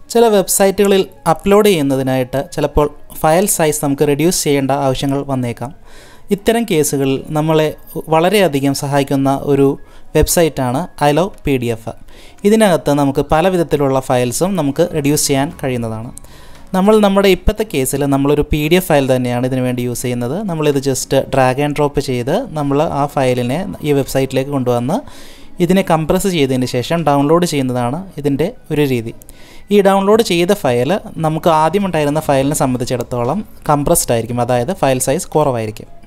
ചില വെബ്സൈറ്റുകളിൽ അപ്ലോഡ് ചെയ്യുന്നതിനായിട്ട് ചിലപ്പോൾ file size നമുക്ക് റെഡ്യൂസ് ചെയ്യേണ്ട ആവശ്യങ്ങൾ വന്നേക്കാം ഇത്തരം കേസുകളിൽ നമ്മളെ വളരെയധികം സഹായിക്കുന്ന ഒരു വെബ്സൈറ്റാണ് I love P D F ഇതിനകത്ത് നമുക്ക് പല വിധത്തിലുള്ള ഫയൽസും നമുക്ക് റെഡ്യൂസ് ചെയ്യാൻ കഴിയുന്നതാണ് നമ്മൾ നമ്മുടെ ഇപ്പോഴത്തെ കേസിൽ നമ്മളൊരു പി ഡി എഫ് ഫയൽ തന്നെയാണ് ഇതിനു വേണ്ടി യൂസ് ചെയ്യുന്നത് നമ്മളിത് ജസ്റ്റ് ഡ്രാഗ് ആൻഡ് ഡ്രോപ്പ് ചെയ്ത് നമ്മൾ ആ ഫയലിനെ ഈ വെബ്സൈറ്റിലേക്ക് കൊണ്ടുവന്ന് ഇതിനെ കംപ്രസ് ചെയ്തതിന് ശേഷം ഡൗൺലോഡ് ചെയ്യുന്നതാണ് ഇതിൻ്റെ ഒരു രീതി ഈ ഡൗൺലോഡ് ചെയ്ത ഫയൽ നമുക്ക് ആദ്യം ഉണ്ടായിരുന്ന ഫയലിനെ സംബന്ധിച്ചിടത്തോളം കംപ്രസ്ഡ് ആയിരിക്കും അതായത് ഫയൽ സൈസ് കുറവായിരിക്കും